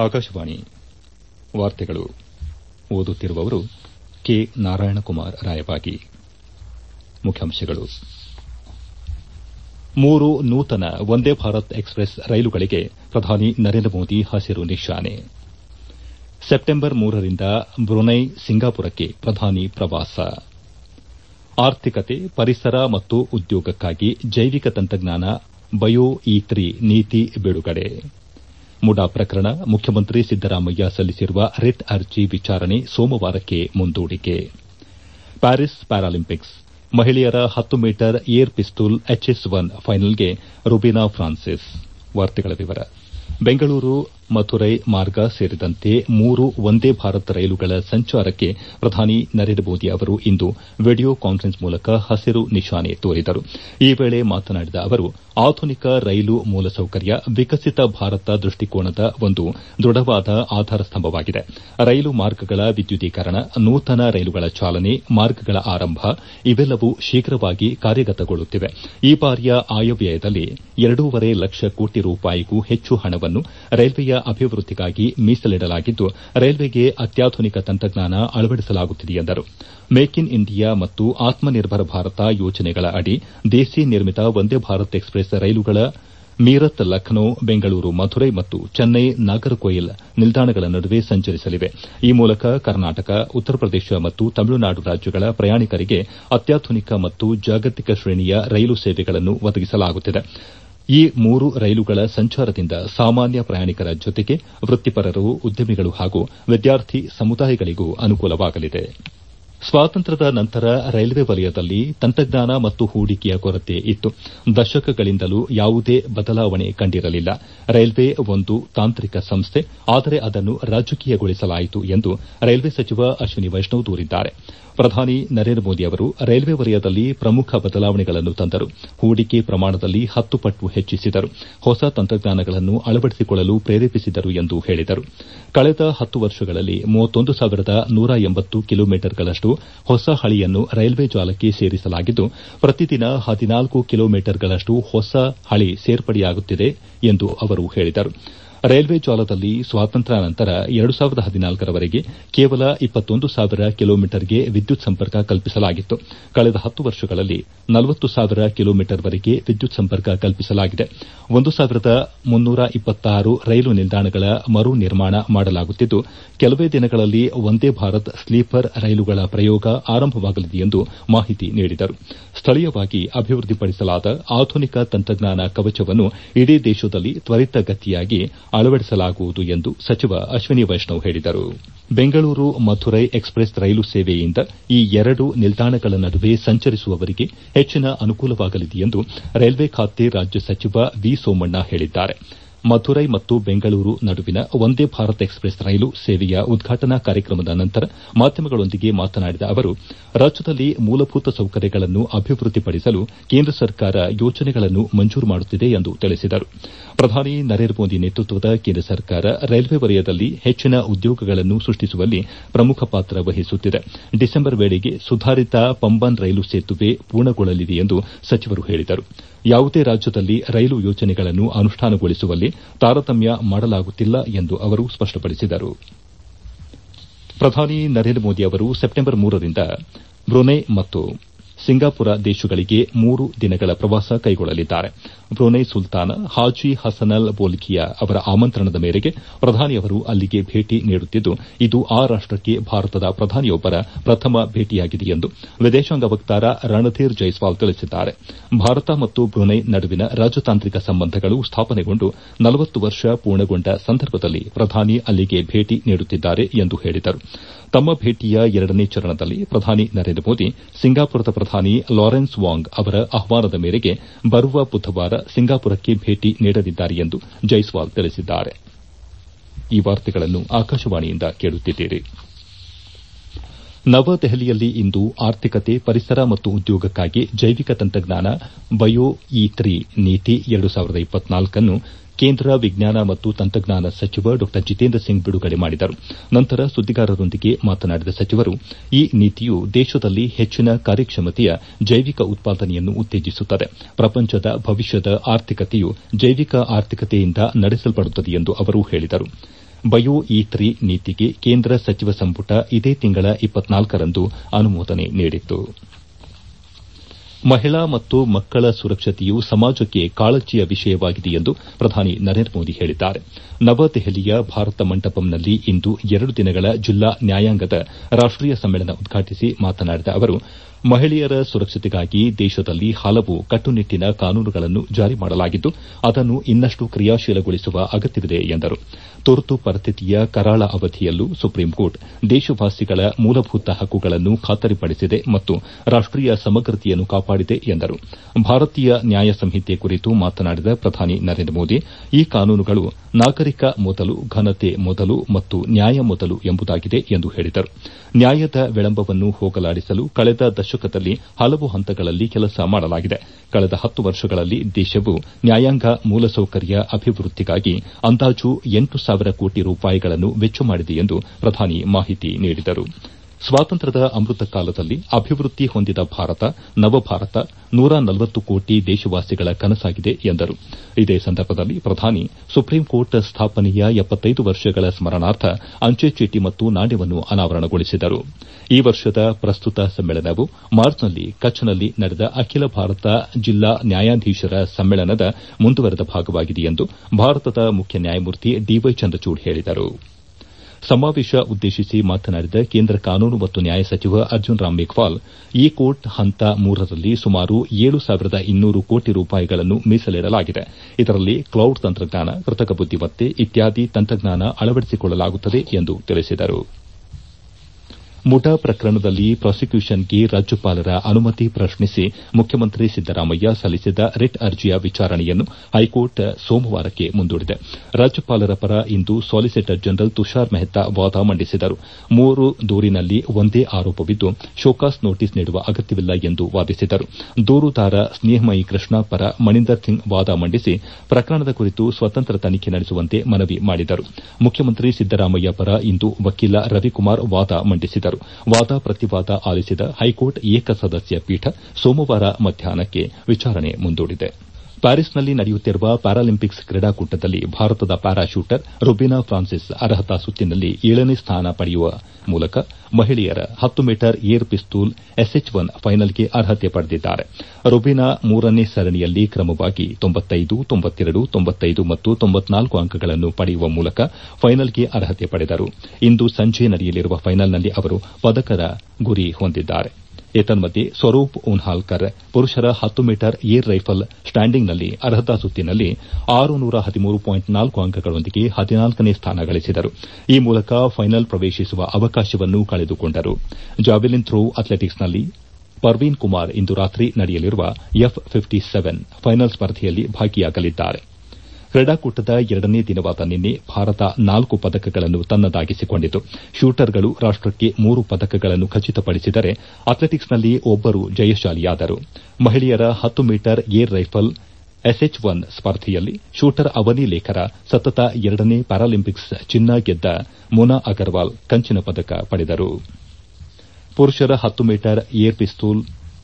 ಆಕಾಶವಾಣಿ ವಾರ್ತೆಗಳು ಓದುತ್ತಿರುವವರು ಕೆ ನಾರಾಯಣಕುಮಾರ್ ರಾಯಬಾಗಿ ಮುಖ್ಯಾಂಶಗಳು ಮೂರು ನೂತನ ವಂದೇ ಭಾರತ್ ಎಕ್ಸ್ಪ್ರೆಸ್ ರೈಲುಗಳಿಗೆ ಪ್ರಧಾನಿ ನರೇಂದ್ರ ಮೋದಿ ಹಸಿರು ನಿಶಾನೆ ಸೆಪ್ಟೆಂಬರ್ ಮೂರರಿಂದ ಬ್ರುನೈ ಸಿಂಗಾಪುರಕ್ಕೆ ಪ್ರಧಾನಿ ಪ್ರವಾಸ ಆರ್ಥಿಕತೆ ಪರಿಸರ ಮತ್ತು ಉದ್ಯೋಗಕ್ಕಾಗಿ ಜೈವಿಕ ತಂತ್ರಜ್ಞಾನ ಬಯೋ ಇ ನೀತಿ ಬಿಡುಗಡೆ ಮುಡಾ ಪ್ರಕರಣ ಮುಖ್ಯಮಂತ್ರಿ ಸಿದ್ದರಾಮಯ್ಯ ಸಲ್ಲಿಸಿರುವ ರಿಟ್ ಅರ್ಜಿ ವಿಚಾರಣೆ ಸೋಮವಾರಕ್ಕೆ ಮುಂದೂಡಿಕೆ ಪ್ಯಾರಿಸ್ ಪ್ಯಾರಾಲಿಂಪಿಕ್ಸ್ ಮಹಿಳೆಯರ ಹತ್ತು metre air pistol H S one ಫೈನಲ್ಗೆ ರುಬಿನಾ ಫ್ರಾನ್ಸಿಸ್ ಬೆಂಗಳೂರು ಮಥುರೈ ಮಾರ್ಗ ಸೇರಿದಂತೆ ಮೂರು ವಂದೇ ಭಾರತ್ ರೈಲುಗಳ ಸಂಚಾರಕ್ಕೆ ಪ್ರಧಾನಿ ನರೇಂದ್ರ ಮೋದಿ ಅವರು ಇಂದು ವಿಡಿಯೋ ಕಾನ್ಫರೆನ್ಸ್ ಮೂಲಕ ಹಸಿರು ನಿಶಾನೆ ತೋರಿದರು ಈ ವೇಳೆ ಮಾತನಾಡಿದ ಅವರು ಆಧುನಿಕ ರೈಲು ಮೂಲಸೌಕರ್ಯ ವಿಕಸಿತ ಭಾರತ ದೃಷ್ಟಿಕೋನದ ಒಂದು ದೃಢವಾದ ಆಧಾರ ಸ್ತಂಭವಾಗಿದೆ ರೈಲು ಮಾರ್ಗಗಳ ವಿದ್ಯುದೀಕರಣ ನೂತನ ರೈಲುಗಳ ಚಾಲನೆ ಮಾರ್ಗಗಳ ಆರಂಭ ಇವೆಲ್ಲವೂ ಶೀಘ್ರವಾಗಿ ಕಾರ್ಯಗತಗೊಳ್ಳುತ್ತಿವೆ ಈ ಬಾರಿಯ ಆಯವ್ಯಯದಲ್ಲಿ ಎರಡೂವರೆ ಲಕ್ಷ ಕೋಟಿ ರೂಪಾಯಿಗೂ ಹೆಚ್ಚು ಹಣವನ್ನು ರೈಲ್ವೆಯ ಅಭಿವೃದ್ದಿಗಾಗಿ ಮೀಸಲಿಡಲಾಗಿದ್ದು ರೈಲ್ವೆಗೆ ಅತ್ಯಾಧುನಿಕ ತಂತ್ರಜ್ಞಾನ ಅಳವಡಿಸಲಾಗುತ್ತಿದೆ ಎಂದರು ಮೇಕ್ ಇನ್ ಇಂಡಿಯಾ ಮತ್ತು ಆತ್ಮನಿರ್ಭರ ಭಾರತ ಯೋಜನೆಗಳ ಅಡಿ ದೇಸಿ ನಿರ್ಮಿತ ವಂದೇ ಭಾರತ್ ಎಕ್ಸ್ಪ್ರೆಸ್ ರೈಲುಗಳ ಮೀರತ್ ಲಖನೌ ಬೆಂಗಳೂರು ಮಥುರೈ ಮತ್ತು ಚೆನ್ನೈ ನಾಗರ್ಕೋಯಿಲ್ ನಿಲ್ದಾಣಗಳ ನಡುವೆ ಸಂಚರಿಸಲಿವೆ ಈ ಮೂಲಕ ಕರ್ನಾಟಕ ಉತ್ತರ ಪ್ರದೇಶ ಮತ್ತು ತಮಿಳುನಾಡು ರಾಜ್ಯಗಳ ಪ್ರಯಾಣಿಕರಿಗೆ ಅತ್ಯಾಧುನಿಕ ಮತ್ತು ಜಾಗತಿಕ ಶ್ರೇಣಿಯ ರೈಲು ಸೇವೆಗಳನ್ನು ಒದಗಿಸಲಾಗುತ್ತಿದೆ ಈ ಮೂರು ರೈಲುಗಳ ಸಂಚಾರದಿಂದ ಸಾಮಾನ್ಯ ಪ್ರಯಾಣಿಕರ ಜೊತೆಗೆ ವೃತ್ತಿಪರರು ಉದ್ಯಮಿಗಳು ಹಾಗೂ ವಿದ್ಯಾರ್ಥಿ ಸಮುದಾಯಗಳಿಗೂ ಅನುಕೂಲವಾಗಲಿದೆ ಸ್ವಾತಂತ್ರ್ಯದ ನಂತರ ರೈಲ್ವೆ ವಲಯದಲ್ಲಿ ತಂತ್ರಜ್ಞಾನ ಮತ್ತು ಹೂಡಿಕೆಯ ಕೊರತೆ ಇತ್ತು ದಶಕಗಳಿಂದಲೂ ಯಾವುದೇ ಬದಲಾವಣೆ ಕಂಡಿರಲಿಲ್ಲ ರೈಲ್ವೆ ಒಂದು ತಾಂತ್ರಿಕ ಸಂಸ್ಥೆ ಆದರೆ ಅದನ್ನು ರಾಜಕೀಯಗೊಳಿಸಲಾಯಿತು ಎಂದು ರೈಲ್ವೆ ಸಚಿವ ಅಶ್ವಿನಿ ವೈಷ್ಣವ್ ದೂರಿದ್ದಾರೆ ಪ್ರಧಾನಿ ನರೇಂದ್ರ ಮೋದಿ ಅವರು ರೈಲ್ವೆ ವಲಯದಲ್ಲಿ ಪ್ರಮುಖ ಬದಲಾವಣೆಗಳನ್ನು ತಂದರು ಹೂಡಿಕೆ ಪ್ರಮಾಣದಲ್ಲಿ ಹತ್ತು ಪಟ್ಟು ಹೆಚ್ಚಿಸಿದರು ಹೊಸ ತಂತ್ರಜ್ಞಾನಗಳನ್ನು ಅಳವಡಿಸಿಕೊಳ್ಳಲು ಪ್ರೇರೇಪಿಸಿದರು ಎಂದು ಹೇಳಿದರು ಕಳೆದ ಹತ್ತು ವರ್ಷಗಳಲ್ಲಿ ಮೂವತ್ತೊಂದು ಸಾವಿರದ ನೂರ ಎಂಬತ್ತು ಕಿಲೋಮೀಟರ್ಗಳಷ್ಟು ಹೊಸ ಹಳಿಯನ್ನು ರೈಲ್ವೆ ಜಾಲಕ್ಕೆ ಸೇರಿಸಲಾಗಿದ್ದು ಪ್ರತಿದಿನ ಹದಿನಾಲ್ಕು ಕಿಲೋಮೀಟರ್ಗಳಷ್ಟು ಹೊಸ ಹಳಿ ಸೇರ್ಪಡೆಯಾಗುತ್ತಿದೆ ಎಂದು ಅವರು ಹೇಳಿದರು ರೈಲ್ವೆ ಜಾಲದಲ್ಲಿ ಸ್ವಾತಂತ್ರ್ಯಾನಂತರ ಎರಡು ಸಾವಿರದ ಹದಿನಾಲ್ಕರವರೆಗೆ ಕೇವಲ ಇಪ್ಪತ್ತೊಂದು ಸಾವಿರ ಕಿಲೋಮೀಟರ್ಗೆ ವಿದ್ಯುತ್ ಸಂಪರ್ಕ ಕಲ್ಪಿಸಲಾಗಿತ್ತು ಕಳೆದ ಹತ್ತು ವರ್ಷಗಳಲ್ಲಿ ನಲವತ್ತು ಸಾವಿರ ಕಿಲೋಮೀಟರ್ವರೆಗೆ ವಿದ್ಯುತ್ ಸಂಪರ್ಕ ಕಲ್ಪಿಸಲಾಗಿದೆ ಒಂದು ಸಾವಿರದ ಮುನ್ನೂರ ಇಪ್ಪತ್ತಾರು ರೈಲು ನಿಲ್ದಾಣಗಳ ಮರು ನಿರ್ಮಾಣ ಮಾಡಲಾಗುತ್ತಿದ್ದು ಕೆಲವೇ ದಿನಗಳಲ್ಲಿ ವಂದೇ ಭಾರತ್ ಸ್ಲೀಪರ್ ರೈಲುಗಳ ಪ್ರಯೋಗ ಆರಂಭವಾಗಲಿದೆ ಎಂದು ಮಾಹಿತಿ ನೀಡಿದರು ಸ್ಥಳೀಯವಾಗಿ ಅಭಿವೃದ್ದಿಪಡಿಸಲಾದ ಆಧುನಿಕ ತಂತ್ರಜ್ಞಾನ ಕವಚವನ್ನು ಇಡೀ ದೇಶದಲ್ಲಿ ತ್ವರಿತಗತಿಯಾಗಿ ಅಳವಡಿಸಲಾಗುವುದು ಎಂದು ಸಚಿವ ಅಶ್ವಿನಿ ವೈಷ್ಣವ್ ಹೇಳಿದರು ಬೆಂಗಳೂರು ಮಥುರೈ ಎಕ್ಸ್ಪ್ರೆಸ್ ರೈಲು ಸೇವೆಯಿಂದ ಈ ಎರಡು ನಿಲ್ದಾಣಗಳ ನಡುವೆ ಸಂಚರಿಸುವವರಿಗೆ ಹೆಚ್ಚಿನ ಅನುಕೂಲವಾಗಲಿದೆ ಎಂದು ರೈಲ್ವೆ ಖಾತೆ ರಾಜ್ಯ ಸಚಿವ ವಿ ಸೋಮಣ್ಣ ಹೇಳಿದ್ದಾರೆ ಮಥುರೈ ಮತ್ತು ಬೆಂಗಳೂರು ನಡುವಿನ ವಂದೇ ಭಾರತ್ ಎಕ್ಸ್ಪ್ರೆಸ್ ರೈಲು ಸೇವೆಯ ಉದ್ಘಾಟನಾ ಕಾರ್ಯಕ್ರಮದ ನಂತರ ಮಾಧ್ಯಮಗಳೊಂದಿಗೆ ಮಾತನಾಡಿದ ಅವರು ರಾಜ್ಯದಲ್ಲಿ ಮೂಲಭೂತ ಸೌಕರ್ಯಗಳನ್ನು ಅಭಿವೃದ್ದಿಪಡಿಸಲು ಕೇಂದ್ರ ಸರ್ಕಾರ ಯೋಜನೆಗಳನ್ನು ಮಂಜೂರು ಮಾಡುತ್ತಿದೆ ಎಂದು ತಿಳಿಸಿದರು ಪ್ರಧಾನಿ ನರೇಂದ್ರ ಮೋದಿ ನೇತೃತ್ವದ ಕೇಂದ್ರ ಸರ್ಕಾರ ರೈಲ್ವೆ ವಲಯದಲ್ಲಿ ಹೆಚ್ಚಿನ ಉದ್ಯೋಗಗಳನ್ನು ಸೃಷ್ಟಿಸುವಲ್ಲಿ ಪ್ರಮುಖ ಪಾತ್ರ ವಹಿಸುತ್ತಿದೆ ಡಿಸೆಂಬರ್ ವೇಳೆಗೆ ಸುಧಾರಿತ ಪಂಬನ್ ರೈಲು ಸೇತುವೆ ಪೂರ್ಣಗೊಳ್ಳಲಿದೆ ಎಂದು ಸಚಿವರು ಹೇಳಿದರು ಯಾವುದೇ ರಾಜ್ಯದಲ್ಲಿ ರೈಲು ಯೋಜನೆಗಳನ್ನು ಅನುಷ್ಠಾನಗೊಳಿಸುವಲ್ಲಿ ತಾರತಮ್ಯ ಮಾಡಲಾಗುತ್ತಿಲ್ಲ ಎಂದು ಅವರು ಸ್ಪಷ್ಟಪಡಿಸಿದರು ಪ್ರಧಾನಿ ನರೇಂದ್ರ ಮೋದಿ ಅವರು ಸೆಪ್ಟೆಂಬರ್ ಮೂರರಿಂದ ಬ್ರುನೈ ಮತ್ತು ಸಿಂಗಾಪುರ ದೇಶಗಳಿಗೆ ಮೂರು ದಿನಗಳ ಪ್ರವಾಸ ಕೈಗೊಳ್ಳಲಿದ್ದಾರೆ ಬ್ರುನೈ ಸುಲ್ತಾನ ಹಾಜಿ ಹಸನಲ್ ಬೋಲ್ಕಿಯಾ ಅವರ ಆಮಂತ್ರಣದ ಮೇರೆಗೆ ಪ್ರಧಾನಿಯವರು ಅಲ್ಲಿಗೆ ಭೇಟಿ ನೀಡುತ್ತಿದ್ದು ಇದು ಆ ರಾಷ್ಟಕ್ಕೆ ಭಾರತದ ಪ್ರಧಾನಿಯೊಬ್ಬರ ಪ್ರಥಮ ಭೇಟಿಯಾಗಿದೆ ಎಂದು ವಿದೇಶಾಂಗ ವಕ್ತಾರ ರಣಧೀರ್ ಜೈಸ್ವಾಲ್ ತಿಳಿಸಿದ್ದಾರೆ ಭಾರತ ಮತ್ತು ಬ್ರುನೈ ನಡುವಿನ ರಾಜತಾಂತ್ರಿಕ ಸಂಬಂಧಗಳು ಸ್ಥಾಪನೆಗೊಂಡು ನಲವತ್ತು ವರ್ಷ ಪೂರ್ಣಗೊಂಡ ಸಂದರ್ಭದಲ್ಲಿ ಪ್ರಧಾನಿ ಅಲ್ಲಿಗೆ ಭೇಟಿ ನೀಡುತ್ತಿದ್ದಾರೆ ಎಂದು ಹೇಳಿದರು ತಮ್ಮ ಭೇಟಿಯ ಎರಡನೇ ಚರಣದಲ್ಲಿ ಪ್ರಧಾನಿ ನರೇಂದ್ರ ಮೋದಿ ಸಿಂಗಾಪುರದ ಪ್ರಧಾನಿ ಲಾರೆನ್ಸ್ ವಾಂಗ್ ಅವರ ಆಹ್ವಾನದ ಮೇರೆಗೆ ಬರುವ ಬುಧವಾರ ಸಿಂಗಾಪುರಕ್ಕೆ ಭೇಟಿ ನೀಡಲಿದ್ದಾರೆ ಎಂದು ಜೈಸ್ವಾಲ್ ತಿಳಿಸಿದ್ದಾರೆ ನವದೆಹಲಿಯಲ್ಲಿ ಇಂದು ಆರ್ಥಿಕತೆ ಪರಿಸರ ಮತ್ತು ಉದ್ಯೋಗಕ್ಕಾಗಿ ಜೈವಿಕ ತಂತ್ರಜ್ಞಾನ ಬಯೋ ಇ ನೀತಿ ಎರಡು ಸಾವಿರದ ಇಪ್ಪತ್ನಾಲ್ಕನ್ನು ಕೇಂದ್ರ ವಿಜ್ಞಾನ ಮತ್ತು ತಂತ್ರಜ್ಞಾನ ಸಚಿವ ಡಾ ಜಿತೇಂದ್ರ ಸಿಂಗ್ ಬಿಡುಗಡೆ ಮಾಡಿದರು ನಂತರ ಸುದ್ದಿಗಾರರೊಂದಿಗೆ ಮಾತನಾಡಿದ ಸಚಿವರು ಈ ನೀತಿಯು ದೇಶದಲ್ಲಿ ಹೆಚ್ಚಿನ ಕಾರ್ಯಕ್ಷಮತೆಯ ಜೈವಿಕ ಉತ್ಪಾದನೆಯನ್ನು ಉತ್ತೇಜಿಸುತ್ತದೆ ಪ್ರಪಂಚದ ಭವಿಷ್ಯದ ಆರ್ಥಿಕತೆಯು ಜೈವಿಕ ಆರ್ಥಿಕತೆಯಿಂದ ನಡೆಸಲ್ಪಡುತ್ತದೆ ಎಂದು ಅವರು ಹೇಳಿದರು ಬಯೋ ಇ ತ್ರಿ ನೀತಿಗೆ ಕೇಂದ್ರ ಸಚಿವ ಸಂಪುಟ ಇದೇ ತಿಂಗಳ ರಂದು ಅನುಮೋದನೆ ನೀಡಿತ್ತು ಮಹಿಳಾ ಮತ್ತು ಮಕ್ಕಳ ಸುರಕ್ಷತೆಯು ಸಮಾಜಕ್ಕೆ ಕಾಳಜಿಯ ವಿಷಯವಾಗಿದೆ ಎಂದು ಪ್ರಧಾನಿ ನರೇಂದ್ರ ಮೋದಿ ಹೇಳಿದ್ದಾರೆ ನವದೆಹಲಿಯ ಭಾರತ ಮಂಟಪಂನಲ್ಲಿ ಇಂದು ಎರಡು ದಿನಗಳ ಜಿಲ್ಲಾ ನ್ಯಾಯಾಂಗದ ರಾಷ್ಟೀಯ ಸಮ್ಮೇಳನ ಉದ್ಘಾಟಿಸಿ ಮಾತನಾಡಿದ ಅವರು ಮಹಿಳೆಯರ ಸುರಕ್ಷತೆಗಾಗಿ ದೇಶದಲ್ಲಿ ಹಲವು ಕಟ್ಟುನಿಟ್ಟಿನ ಕಾನೂನುಗಳನ್ನು ಜಾರಿ ಮಾಡಲಾಗಿದ್ದು ಅದನ್ನು ಇನ್ನಷ್ಟು ಕ್ರಿಯಾಶೀಲಗೊಳಿಸುವ ಅಗತ್ಯವಿದೆ ಎಂದರು ತುರ್ತು ಪರಿಸ್ಥಿತಿಯ ಕರಾಳ ಅವಧಿಯಲ್ಲೂ ಸುಪ್ರೀಂಕೋರ್ಟ್ ದೇಶವಾಸಿಗಳ ಮೂಲಭೂತ ಹಕ್ಕುಗಳನ್ನು ಖಾತರಿಪಡಿಸಿದೆ ಮತ್ತು ರಾಷ್ಟೀಯ ಸಮಗ್ರತೆಯನ್ನು ಕಾಪಾಡಿದೆ ಎಂದರು ಭಾರತೀಯ ನ್ಯಾಯ ಸಂಹಿತೆ ಕುರಿತು ಮಾತನಾಡಿದ ಪ್ರಧಾನಿ ನರೇಂದ್ರ ಮೋದಿ ಈ ಕಾನೂನುಗಳು ನಾಗರಿಕ ಮೊದಲು ಘನತೆ ಮೊದಲು ಮತ್ತು ನ್ಯಾಯ ಮೊದಲು ಎಂಬುದಾಗಿದೆ ಎಂದು ಹೇಳಿದರು ನ್ಯಾಯದ ವಿಳಂಬವನ್ನು ಹೋಗಲಾಡಿಸಲು ಕಳೆದ ದಶಕದಲ್ಲಿ ಹಲವು ಹಂತಗಳಲ್ಲಿ ಕೆಲಸ ಮಾಡಲಾಗಿದೆ ಕಳೆದ ಹತ್ತು ವರ್ಷಗಳಲ್ಲಿ ದೇಶವು ನ್ಯಾಯಾಂಗ ಮೂಲಸೌಕರ್ಯ ಅಭಿವೃದ್ದಿಗಾಗಿ ಅಂದಾಜು ಎಂಟು ಸಾವಿರ ಕೋಟಿ ರೂಪಾಯಿಗಳನ್ನು ವೆಚ್ಚ ಮಾಡಿದೆ ಎಂದು ಪ್ರಧಾನಿ ಮಾಹಿತಿ ನೀಡಿದರು ಸ್ವಾತಂತ್ರ್ಯದ ಅಮೃತ ಕಾಲದಲ್ಲಿ ಅಭಿವೃದ್ದಿ ಹೊಂದಿದ ಭಾರತ ನವಭಾರತ ನೂರ ನಲವತ್ತು ಕೋಟಿ ದೇಶವಾಸಿಗಳ ಕನಸಾಗಿದೆ ಎಂದರು ಇದೇ ಸಂದರ್ಭದಲ್ಲಿ ಪ್ರಧಾನಿ ಸುಪ್ರೀಂಕೋರ್ಟ್ ಸ್ಥಾಪನೆಯ ಎಪ್ಪತ್ತೈದು ವರ್ಷಗಳ ಸ್ಮರಣಾರ್ಥ ಅಂಚೆ ಚೀಟಿ ಮತ್ತು ನಾಣ್ಯವನ್ನು ಅನಾವರಣಗೊಳಿಸಿದರು ಈ ವರ್ಷದ ಪ್ರಸ್ತುತ ಸಮ್ಮೇಳನವು ಮಾರ್ಚ್ನಲ್ಲಿ ಕಚ್ನಲ್ಲಿ ನಡೆದ ಅಖಿಲ ಭಾರತ ಜಿಲ್ಲಾ ನ್ಯಾಯಾಧೀಶರ ಸಮ್ಮೇಳನದ ಮುಂದುವರೆದ ಭಾಗವಾಗಿದೆ ಎಂದು ಭಾರತದ ಮುಖ್ಯ ನ್ಯಾಯಮೂರ್ತಿ ಡಿವೈ ಚಂದ್ರಚೂಡ್ ಹೇಳಿದರು ಸಮಾವೇಶ ಉದ್ದೇಶಿಸಿ ಮಾತನಾಡಿದ ಕೇಂದ್ರ ಕಾನೂನು ಮತ್ತು ನ್ಯಾಯ ಸಚಿವ ಅರ್ಜುನ್ ರಾಮ್ ಮೇಘ್ವಾಲ್ ಈ ಕೋರ್ಟ್ ಹಂತ ಮೂರರಲ್ಲಿ ಸುಮಾರು ಏಳು ಸಾವಿರದ ಇನ್ನೂರು ಕೋಟಿ ರೂಪಾಯಿಗಳನ್ನು ಮೀಸಲಿಡಲಾಗಿದೆ ಇದರಲ್ಲಿ ಕ್ಲೌಡ್ ತಂತ್ರಜ್ಞಾನ ಕೃತಕ ಬುದ್ದಿಮತ್ತೆ ಇತ್ಯಾದಿ ತಂತ್ರಜ್ಞಾನ ಅಳವಡಿಸಿಕೊಳ್ಳಲಾಗುತ್ತದೆ ಎಂದು ತಿಳಿಸಿದರು ಮುಡಾ ಪ್ರಕರಣದಲ್ಲಿ ಪ್ರಾಸಿಕ್ಯೂಷನ್ಗೆ ರಾಜ್ಯಪಾಲರ ಅನುಮತಿ ಪ್ರಶ್ನಿಸಿ ಮುಖ್ಯಮಂತ್ರಿ ಸಿದ್ದರಾಮಯ್ಯ ಸಲ್ಲಿಸಿದ ರಿಟ್ ಅರ್ಜಿಯ ವಿಚಾರಣೆಯನ್ನು ಹೈಕೋರ್ಟ್ ಸೋಮವಾರಕ್ಕೆ ಮುಂದೂಡಿದೆ ರಾಜ್ಯಪಾಲರ ಪರ ಇಂದು ಸಾಲಿಸಿಟರ್ ಜನರಲ್ ತುಷಾರ್ ಮೆಹ್ತಾ ವಾದ ಮಂಡಿಸಿದರು ಮೂರು ದೂರಿನಲ್ಲಿ ಒಂದೇ ಆರೋಪವಿದ್ದು ಶೋಕಾಸ್ ನೋಟಿಸ್ ನೀಡುವ ಅಗತ್ಯವಿಲ್ಲ ಎಂದು ವಾದಿಸಿದರು ದೂರುದಾರ ಸ್ನೇಹಮಯಿ ಕೃಷ್ಣ ಪರ ಮಣಿಂದರ್ ಸಿಂಗ್ ವಾದ ಮಂಡಿಸಿ ಪ್ರಕರಣದ ಕುರಿತು ಸ್ವತಂತ್ರ ತನಿಖೆ ನಡೆಸುವಂತೆ ಮನವಿ ಮಾಡಿದರು ಮುಖ್ಯಮಂತ್ರಿ ಸಿದ್ದರಾಮಯ್ಯ ಪರ ಇಂದು ವಕೀಲ ರವಿಕುಮಾರ್ ವಾದ ಮಂಡಿಸಿದರು ವಾದ ಪ್ರತಿವಾದ ಆಲಿಸಿದ ಹೈಕೋರ್ಟ್ ಏಕಸದಸ್ಯ ಪೀಠ ಸೋಮವಾರ ಮಧ್ಯಾಹ್ನಕ್ಕೆ ವಿಚಾರಣೆ ಮುಂದೂಡಿದೆ ಪ್ಯಾರಿಸ್ನಲ್ಲಿ ನಡೆಯುತ್ತಿರುವ ಪ್ಯಾರಾಲಿಂಪಿಕ್ಸ್ ಕ್ರೀಡಾಕೂಟದಲ್ಲಿ ಭಾರತದ ಪ್ಯಾರಾ ಶೂಟರ್ ರುಬಿನಾ ಫ್ರಾನ್ಸಿಸ್ ಅರ್ಹತಾ ಸುತ್ತಿನಲ್ಲಿ ಏಳನೇ ಸ್ಥಾನ ಪಡೆಯುವ ಮೂಲಕ ಮಹಿಳೆಯರ ಹತ್ತು metre air pistol S H one ಫೈನಲ್ಗೆ ಅರ್ಹತೆ ಪಡೆದಿದ್ದಾರೆ ರುಬಿನಾ ಮೂರನೇ ಸರಣಿಯಲ್ಲಿ ಕ್ರಮವಾಗಿ ತೊಂಬತ್ತೈದು ತೊಂಬತ್ತೆರಡು ತೊಂಬತ್ತೈದು ಮತ್ತು ತೊಂಬತ್ನಾಲ್ಕು ಅಂಕಗಳನ್ನು ಪಡೆಯುವ ಮೂಲಕ ಫೈನಲ್ಗೆ ಅರ್ಹತೆ ಪಡೆದರು ಇಂದು ಸಂಜೆ ನಡೆಯಲಿರುವ ಫೈನಲ್ನಲ್ಲಿ ಅವರು ಪದಕದ ಗುರಿ ಹೊಂದಿದ್ದಾರೆ ಏತನ್ಮಧ್ಯೆ ಸ್ವರೂಪ್ ಉನ್ಹಾಲ್ಕರ್ ಪುರುಷರ ಹತ್ತು ಮೀಟರ್ ಏರ್ ರೈಫಲ್ ಸ್ಟ್ಯಾಂಡಿಂಗ್ನಲ್ಲಿ ಅರ್ಹತಾ ಸುತ್ತಿನಲ್ಲಿ ಆರುನೂರ ಹದಿಮೂರು ಪಾಯಿಂಟ್ ನಾಲ್ಕು ಅಂಕಗಳೊಂದಿಗೆ ಹದಿನಾಲ್ಕನೇ ಸ್ಥಾನ ಗಳಿಸಿದರು ಈ ಮೂಲಕ ಫೈನಲ್ ಪ್ರವೇಶಿಸುವ ಅವಕಾಶವನ್ನು ಕಳೆದುಕೊಂಡರು ಜಾವೆಲಿನ್ ಥ್ರೋ ಅಥ್ಲೆಟಿಕ್ಸ್ನಲ್ಲಿ ಪರ್ವೀನ್ ಕುಮಾರ್ ಇಂದು ರಾತ್ರಿ ನಡೆಯಲಿರುವ ಎಫ್ ಫಿಫ್ಟಿ ಸೆವೆನ್ ಫೈನಲ್ ಸ್ಪರ್ಧೆಯಲ್ಲಿ ಭಾಗಿಯಾಗಲಿದ್ದಾರೆ ಕ್ರೀಡಾಕೂಟದ ಎರಡನೇ ದಿನವಾದ ನಿನ್ನೆ ಭಾರತ ನಾಲ್ಕು ಪದಕಗಳನ್ನು ತನ್ನದಾಗಿಸಿಕೊಂಡಿತು ಶೂಟರ್ಗಳು ರಾಷ್ಟಕ್ಕೆ ಮೂರು ಪದಕಗಳನ್ನು ಖಚಿತಪಡಿಸಿದರೆ ಅಥ್ಲೆಟಿಕ್ಸ್ನಲ್ಲಿ ಒಬ್ಬರು ಜಯಶಾಲಿಯಾದರು ಮಹಿಳೆಯರ ಹತ್ತು metre air rifle S H one ಸ್ಪರ್ಧೆಯಲ್ಲಿ ಶೂಟರ್ ಅವನಿ ಲೇಖರ ಸತತ ಎರಡನೇ ಪ್ಯಾರಾಲಿಂಪಿಕ್ಸ್ ಚಿನ್ನ ಗೆದ್ದ ಮೊನಾ ಅಗರ್ವಾಲ್ ಕಂಚಿನ ಪದಕ ಪಡೆದರು ಪುರುಷರ ಹತ್ತು metre air pistol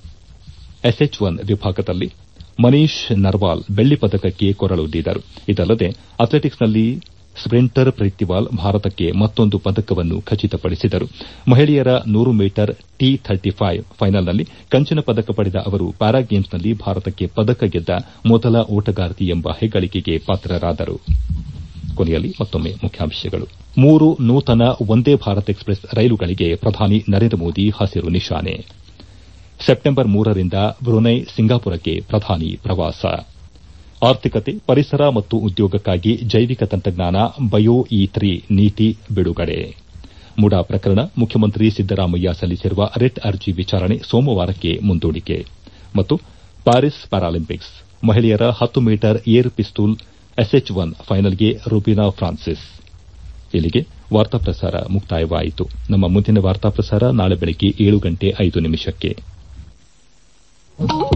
S H one ವಿಭಾಗದಲ್ಲಿ ಮನೀಶ್ ನರ್ವಾಲ್ ಬೆಳ್ಳಿ ಪದಕಕ್ಕೆ ಕೊರಳೊಡ್ಡಿದರು ಇದಲ್ಲದೆ ಅಥ್ಲೆಟಿಕ್ಸ್ನಲ್ಲಿ ಸ್ಪಿಂಟರ್ ಪ್ರೀತಿವಾಲ್ ಭಾರತಕ್ಕೆ ಮತ್ತೊಂದು ಪದಕವನ್ನು ಖಚಿತಪಡಿಸಿದರು ಮಹಿಳೆಯರ ನೂರು ಮೀಟರ್ ಟಿ ಥರ್ಟಿ ಫೈವ್ ಫೈನಲ್ನಲ್ಲಿ ಕಂಚಿನ ಪದಕ ಪಡೆದ ಅವರು ಪ್ಯಾರಾಗೇಮ್ಸ್ನಲ್ಲಿ ಭಾರತಕ್ಕೆ ಪದಕ ಗೆದ್ದ ಮೊದಲ ಓಟಗಾರ್ತಿ ಎಂಬ ಹೆಗ್ಗಳಿಕೆಗೆ ಪಾತ್ರರಾದರು ಕೊನೆಯಲ್ಲಿ ಮತ್ತೊಮ್ಮೆ ಮುಖ್ಯಾಂಶಗಳು ಮೂರು ನೂತನ ವಂದೇ ಭಾರತ್ ಎಕ್ಸ್ಪ್ರೆಸ್ ರೈಲುಗಳಿಗೆ ಪ್ರಧಾನಿ ನರೇಂದ್ರ ಮೋದಿ ಹಸಿರು ನಿಶಾನೆ ಸೆಪ್ಟೆಂಬರ್ ಮೂರರಿಂದ ಬ್ರುನೈ ಸಿಂಗಾಪುರಕ್ಕೆ ಪ್ರಧಾನಿ ಪ್ರವಾಸ ಆರ್ಥಿಕತೆ ಪರಿಸರ ಮತ್ತು ಉದ್ಯೋಗಕ್ಕಾಗಿ ಜೈವಿಕ ತಂತ್ರಜ್ಞಾನ ಬಯೋ ಇ ತ್ರಿ ನೀತಿ ಬಿಡುಗಡೆ ಮುಡಾ ಪ್ರಕರಣ ಮುಖ್ಯಮಂತ್ರಿ ಸಿದ್ದರಾಮಯ್ಯ ಸಲ್ಲಿಸಿರುವ ರಿಟ್ ಅರ್ಜಿ ವಿಚಾರಣೆ ಸೋಮವಾರಕ್ಕೆ ಮುಂದೂಡಿಕೆ ಮತ್ತು ಪ್ಯಾರಿಸ್ ಪ್ಯಾರಾಲಿಂಪಿಕ್ಸ್ ಮಹಿಳೆಯರ ಹತ್ತು metre air pistol S H one ಫೈನಲ್ಗೆ ರುಬಿನಾ ಫ್ರಾನ್ಸಿಸ್ ಇಲ್ಲಿಗೆ ವಾರ್ತಾ ಪ್ರಸಾರ ಮುಕ್ತಾಯವಾಯಿತು ನಮ್ಮ ಮುಂದಿನ ವಾರ್ತಾ ಪ್ರಸಾರ ನಾಳೆ ಬೆಳಗ್ಗೆ ಏಳು ಗಂಟೆ ಐದು ನಿಮಿಷಕ್ಕೆ